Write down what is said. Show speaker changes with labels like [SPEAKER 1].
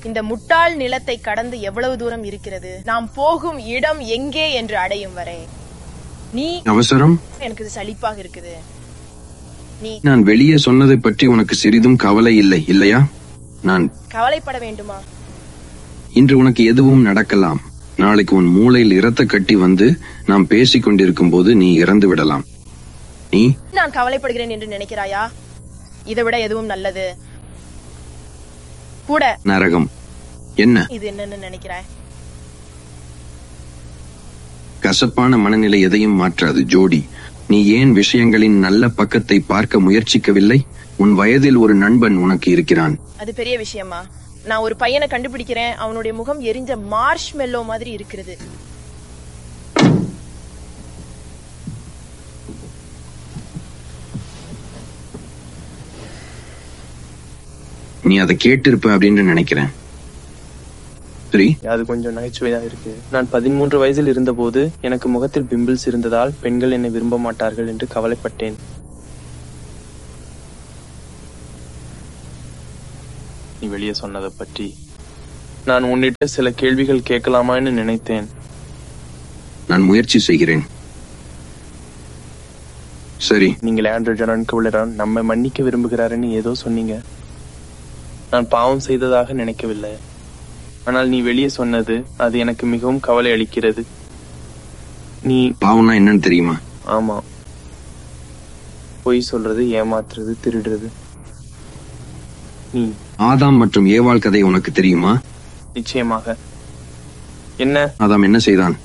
[SPEAKER 1] இந்த முட்டாள் நிலத்தை கடந்து எவ்வளவு தூரம் இருக்கிறது நாம் போகும் இடம் எங்கே என்று அடையும் வரை நீ
[SPEAKER 2] அவசரம்
[SPEAKER 1] எனக்கு இது சலிப்பாக இருக்குது நீ
[SPEAKER 2] நான் வெளியே சொன்னதை பற்றி உனக்கு சிறிதும் கவலை இல்லை இல்லையா நான்
[SPEAKER 1] கவலைப்பட வேண்டுமா
[SPEAKER 2] இன்று உனக்கு எதுவும் நடக்கலாம் நாளைக்கு உன் மூளையில் இரத்த கட்டி வந்து நாம் பேசிக் கொண்டிருக்கும் போது நீ இறந்து விடலாம் நீ
[SPEAKER 1] நான் கவலைப்படுகிறேன் என்று நினைக்கிறாயா இதை விட எதுவும் நல்லது கூட
[SPEAKER 2] நரகம் என்ன
[SPEAKER 1] இது என்னன்னு நினைக்கிறாய்
[SPEAKER 2] கசப்பான மனநிலை எதையும் மாற்றாது ஜோடி நீ ஏன் விஷயங்களின் நல்ல பக்கத்தை பார்க்க முயற்சிக்கவில்லை உன் வயதில் ஒரு நண்பன் உனக்கு இருக்கிறான்
[SPEAKER 1] அது பெரிய விஷயமா நான் ஒரு பையனை கண்டுபிடிக்கிறேன் அவனுடைய முகம் எரிஞ்ச மார்ஷ் மெல்லோ மாதிரி இருக்கிறது
[SPEAKER 2] நீ அதை கேட்டிருப்ப அப்படின்னு நினைக்கிறேன் சரி
[SPEAKER 3] அது கொஞ்சம் நகைச்சுவையா இருக்கு நான் பதிமூன்று வயதில் இருந்தபோது எனக்கு முகத்தில் பிம்பிள்ஸ் இருந்ததால் பெண்கள் என்னை விரும்ப மாட்டார்கள் என்று கவலைப்பட்டேன் நீ வெளியே சொன்னதை பற்றி நான் உன்னிட்ட சில கேள்விகள் கேட்கலாமான்னு நினைத்தேன்
[SPEAKER 2] நான் முயற்சி செய்கிறேன் சரி
[SPEAKER 3] நீங்கள் ஆண்ட்ரூ ஜனான் கவுலரான் நம்மை மன்னிக்க விரும்புகிறாருன்னு ஏதோ சொன்னீங்க நான் பாவம் செய்ததாக நினைக்கவில்லை ஆனால் நீ வெளியே சொன்னது அது எனக்கு மிகவும் கவலை அளிக்கிறது நீ
[SPEAKER 2] பாவம்னா என்னன்னு தெரியுமா
[SPEAKER 3] ஆமா பொய் சொல்றது ஏமாத்துறது திருடுறது நீ
[SPEAKER 2] ஆதாம் மற்றும் ஏவாள் கதை உனக்கு தெரியுமா
[SPEAKER 3] நிச்சயமாக என்ன
[SPEAKER 2] ஆதாம் என்ன செய்தான்